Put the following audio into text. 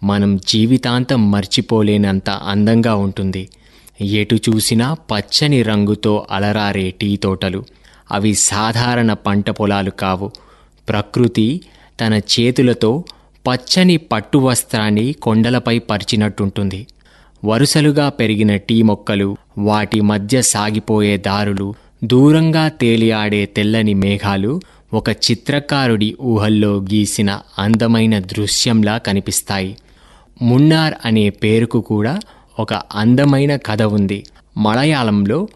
మనం జీవితాంతం మర్చిపోలేనంత అందంగా ఉంటుంది ఎటు చూసినా పచ్చని రంగుతో అలరారే టీ తోటలు అవి సాధారణ పంట పొలాలు కావు ప్రకృతి తన చేతులతో పచ్చని పట్టు వస్త్రాన్ని కొండలపై పరిచినట్టుంటుంది వరుసలుగా పెరిగిన టీ మొక్కలు వాటి మధ్య సాగిపోయే దారులు దూరంగా తేలియాడే తెల్లని మేఘాలు ఒక చిత్రకారుడి ఊహల్లో గీసిన అందమైన దృశ్యంలా కనిపిస్తాయి మున్నార్ అనే పేరుకు కూడా ఒక అందమైన కథ ఉంది మలయాళంలో